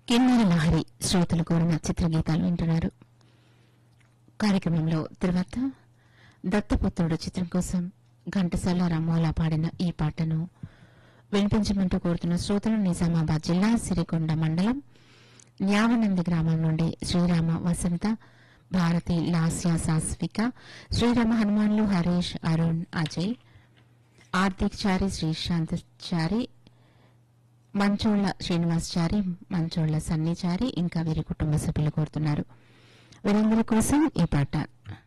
కిన్నెర లహరి శ్రోతలు కోరిన చిత్రగీతాలు వింటున్నారు కార్యక్రమంలో తర్వాత దత్తపుత్రుడు చిత్రం కోసం ఘంటసాల రామోలా పాడిన ఈ పాటను వినిపించమంటూ కోరుతున్న శ్రోతలు నిజామాబాద్ జిల్లా సిరికొండ మండలం న్యావనంది గ్రామం నుండి శ్రీరామ వసంత భారతి లాస్య సాస్విక శ్రీరామ హనుమాన్లు హరీష్ అరుణ్ అజయ్ ఆర్థిక్ చారి శ్రీశాంత్ చారి మంచోళ్ల శ్రీనివాస్ చారి మంచోళ్ల సన్నీ చారి ఇంకా వీరి కుటుంబ సభ్యులు కోరుతున్నారు వీరందరి కోసం ఈ పాట